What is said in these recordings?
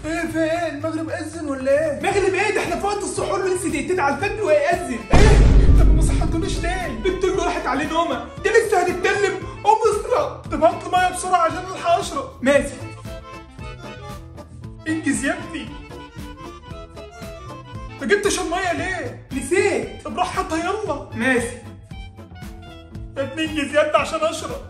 ايه في ايه المغرب اذن ولا ايه؟ مغرب ايه ده احنا في وقت السحور لسه دقيقتين على الفجر وهيأذن ايه؟ طب ما صحتونيش ليه؟ البنت اللي راحت عليه نومه ده لسه هتتكلم قوم اصرى طب هات لي ميه بسرعه عشان الحق اشرب ماشي انجز يا ابني ما جبتش الميه ليه؟ نسيت طب روح هاتها يلا ماشي يا ابني انجز يا ابني عشان اشرب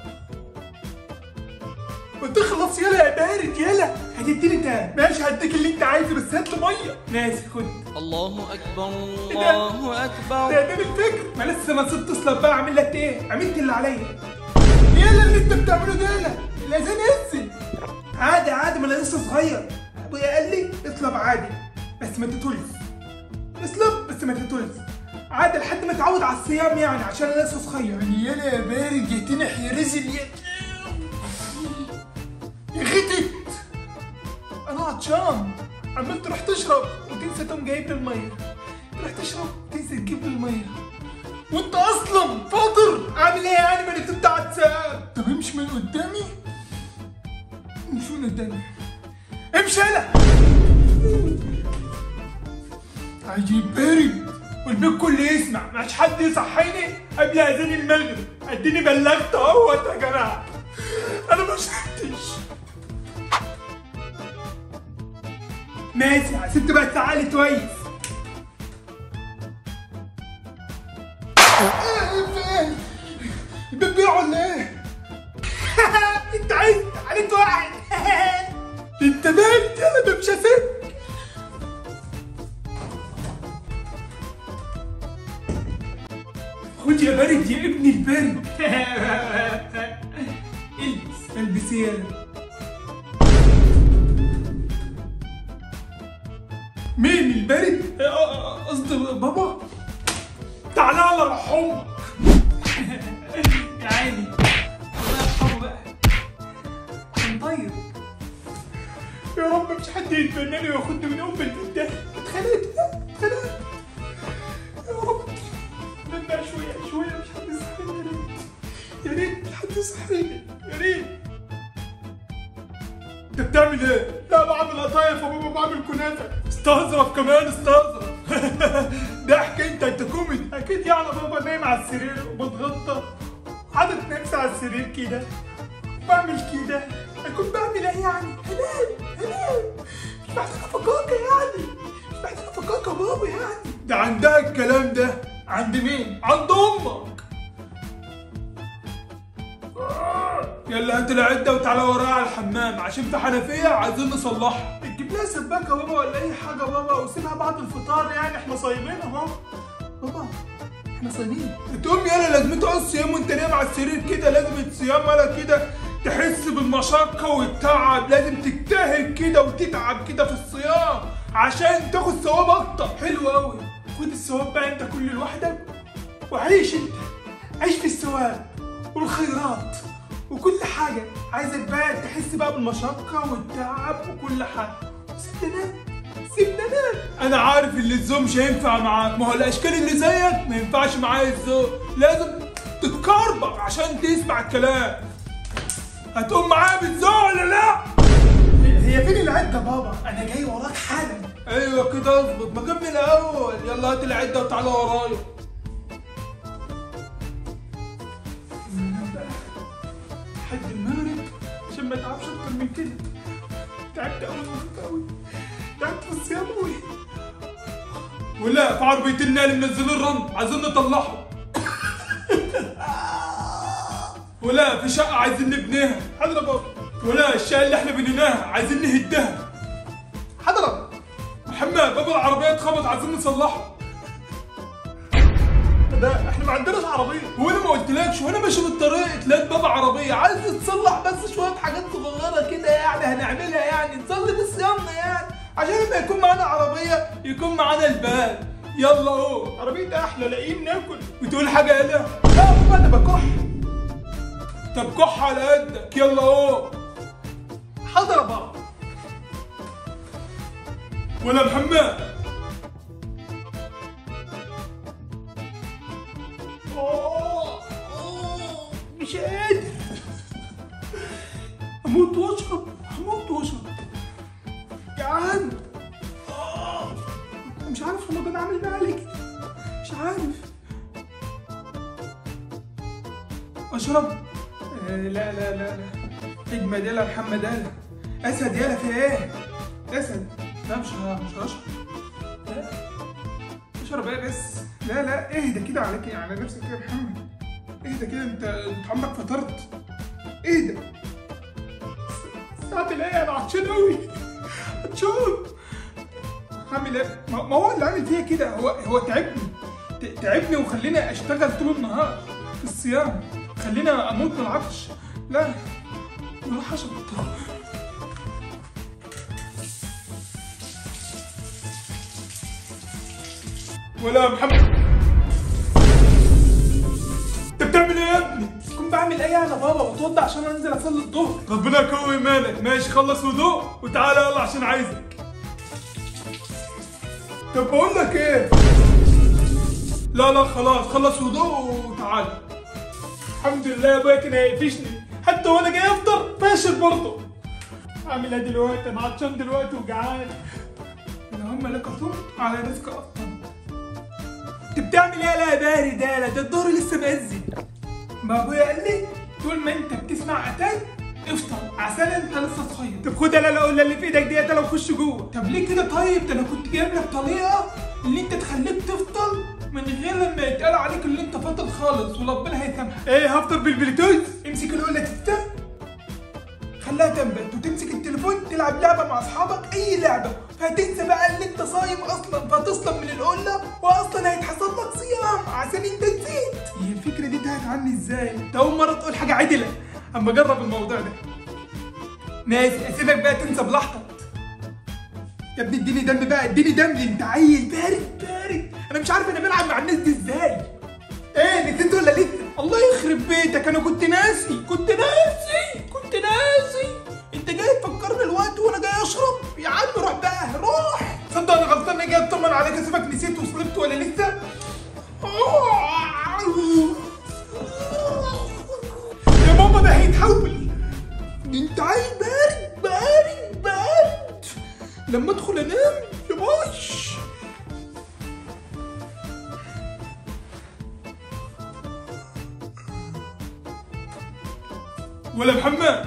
وتخلص يلا يا بارد يلا هتديني تاني ماشي هديك اللي انت عايزه بس هات لي ميه ماشي خد الله أكبر الله أكبر ده ده الفكر ما لسه ما صرت اصلا بقى اعمل لك ايه عملت اللي عليا يلا اللي انت بتعمله ده يلا الاذان يأذن عادي عادي ما انا لسه صغير ابويا قال لي اطلب عادي بس ما تتولز اطلب بس ما تتولز عادي لحد ما اتعود على الصيام يعني عشان انا لسه صغير يعني يلا يا بارد يا تنح يا رزل يا يا غتت انا عطشان عمال تروح تشرب وتنسى تقوم جايب لي الميه تروح تشرب تنسى تجيب لي الميه وانت اصلا فاطر عامل ايه يعني ما انا كنت عطسان طب امشي من قدامي امشي من قدامي امشي يلا عجيب بارد والبيت كله يسمع مش حد يصحيني قبل اذان المغرب اديني بلغت اهوت يا جماعه انا ما شربتش ماشي سبت بقى تعالي كويس بتبيع ولا ايه؟ انت عايز عليك واحد انت بارد يلا ده مش هسيبك خد يا بارد يا ابني البارد البس البس يلا مين البارد؟ آه، آه، قصدي بابا تعالى على روح امك يا عيني الله يرحمه بقى كان طيب يا رب مش حد يتبناني وياخدني من ام البيت ده اتخانقت اتخانقت يا رب نبدا شويه شويه مش حد يصحيني يا ريت يا ريت مش حد يصحيني يا ريت انت بتعمل ايه؟ لا بعمل قطايف يا بابا بعمل كنافه استظرف كمان استظرف ضحك انت انت كوميدي اكيد يعني بابا نايم على السرير وبتغطى حاطط نفسي على السرير كده بعمل كده اكون بعمل ايه يعني؟ هنام هنام مش محتاج افكاكه يعني مش محتاج افكاكه يا بابا يعني ده عندها الكلام ده عند مين؟ عند امك يلا هات العده وتعالى ورايا على الحمام عشان في حنفيه عايزين نصلحها تجيب لها سباكه يا بابا ولا اي حاجه يا بابا وسيبها بعد الفطار يعني احنا صايمين اهو بابا احنا صايمين تقوم يلا لازم تقعد صيام وانت نايم على السرير كده لازم الصيام ولا كده تحس بالمشقة والتعب لازم تجتهد كده وتتعب كده في الصيام عشان تاخد ثواب اكتر حلو قوي خد الثواب بقى انت كل لوحدك وعيش انت عيش في الثواب والخيرات وكل حاجة عايزك بقى تحس بقى بالمشقة والتعب وكل حاجة سيبنا نام سيبنا نام انا عارف اللي الزوم مش هينفع معاك ما هو الاشكال اللي زيك ما ينفعش معايا الزوم لازم تتكربك عشان تسمع الكلام هتقوم معايا بالزوم ولا لا هي فين العدة بابا انا جاي وراك حالا ايوه كده اظبط ما كمل الاول يلا هات العده وتعالى ورايا لحد المغرب عشان ما اتعبش اكتر من كده تعبت قوي قوي تعبت في الصيام قوي ولا في عربية النقل منزلين الرن عايزين نطلعهم ولا في شقة عايزين نبنيها حاضر يا بابا ولا الشقة اللي احنا بنيناها عايزين نهدها حاضر يا بابا محمد باب العربية اتخبط عايزين نصلحه ده احنا ما عندناش عربية وانا ما قلتلكش وانا ماشي بالطريق تلاقي باب عربية عايز تصلح بس شوية حاجات صغيرة كده يعني هنعملها يعني نصلي بصيامنا يعني عشان لما يكون معانا عربية يكون معانا الباب يلا اهو عربية احلى لاقيين ناكل بتقول حاجة يلا لا بابا انا بكح طب كح على قدك يلا اهو حاضر يا بابا ولا محمد أوه، أوه، مش قادر اموت واشرب هموت واشرب يا جعان آه، مش عارف رمضان عامل معايا ليه كده مش عارف اشرب آه، لا لا لا لا اجمد يلا محمد يلا اسد يلا في ايه اسد لا مش ه- مش هشرب لا اشرب ايه بس لا لا اهدى كده عليك على نفسك كده يا محمد اهدى كده انت انت عمرك فطرت اهدى اعمل ايه انا عطشان قوي عطشان هعمل ايه ما ما هو اللي عامل فيا كده هو هو تعبني ت- تعبني وخليني اشتغل طول النهار في الصيام خليني اموت من العطش لا انا راح اشرب ولا يا محمد انت بتعمل ايه يا ابني؟ كنت بعمل ايه انا بابا بتوضى عشان انزل اصلي الظهر ربنا يقوي ايمانك ماشي خلص وضوء وتعالى يلا عشان عايزك طب بقول لك ايه لا لا خلاص خلص وضوء وتعالى الحمد لله يا ابويا كان هيقفشني حتى وانا جاي افطر فاشل برضه اعمل ايه دلوقتي انا عطشان دلوقتي وجعان اللهم لك صمت على رزق افطر انت بتعمل ايه لا يا بارد ده لا ده الظهر لسه مأذن ما ابويا قال لي طول ما انت بتسمع اتاي افطر عشان انت لسه صغير طب خد انا الاقول اللي في ايدك ديت انا وخش جوه طب ليه كده طيب ده انا كنت جايب لك طريقه اللي انت تخليك تفطر من غير لما يتقال عليك اللي انت فاطر خالص وربنا هيسامحك ايه هفطر بالبلوتوث امسك القله تفتح خليها تنبت وتمسك التليفون تلعب لعبه مع اصحابك اي لعبه فهتنسى بقى ان انت صايم اصلا فهتصلب من القله واصلا هيتحسب لك صيام عشان انت نسيت هي الفكره دي انتهت عني ازاي ده اول مره تقول حاجه عدله اما اجرب الموضوع ده ماشي اسيبك بقى تنسى بلاحتك يا ابني اديني دم بقى اديني دم انت عيل بارد بارد انا مش عارف انا بلعب مع الناس دي ازاي ايه نسيت ولا لسه الله يخرب بيتك انا كنت ناسي كنت ناسي كنت ناسي انت جاي تفكرني الوقت وانا جاي اشرب يا عم روح بقى روح تصدق انا غلطان اني جاي اطمن عليك اسيبك نسيت وصلت ولا لسه يا ماما ده هيتحول انت عيل بارد بارد بارد لما ادخل انام يا باش ولا محمد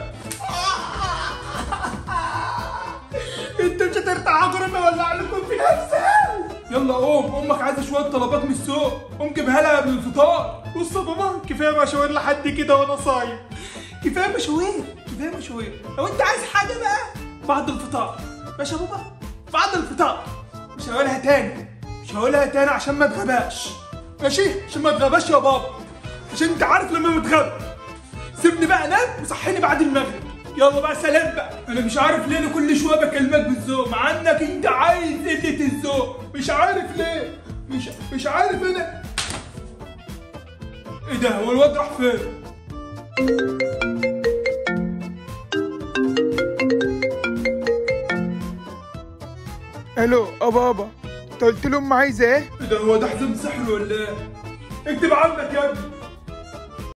انت مش هترتاح غير ولا عليكم في نفسك يلا قوم امك عايزه شويه طلبات من السوق قوم جيبها لها قبل الفطار بص يا بابا كفايه مشاوير لحد كده وانا صايم كفايه مشاوير كفايه مشاوير لو انت عايز حاجه بقى بعد الفطار ماشي يا بابا بعد الفطار مش هقولها تاني مش هقولها تاني عشان ما تغباش ماشي عشان ما تغباش يا بابا عشان انت عارف لما بتغب سيبني بقى انام وصحيني بعد المغرب يلا بقى سلام بقى انا مش عارف ليه انا كل شويه بكلمك بالذوق مع انك انت عايز قله الذوق مش عارف ليه مش مش عارف انا ايه ده هو الواد راح فين الو اه بابا انت قلت لهم عايزه ايه ايه ده هو ده حزام سحر ولا ايه؟ اكتب عنك يا ابني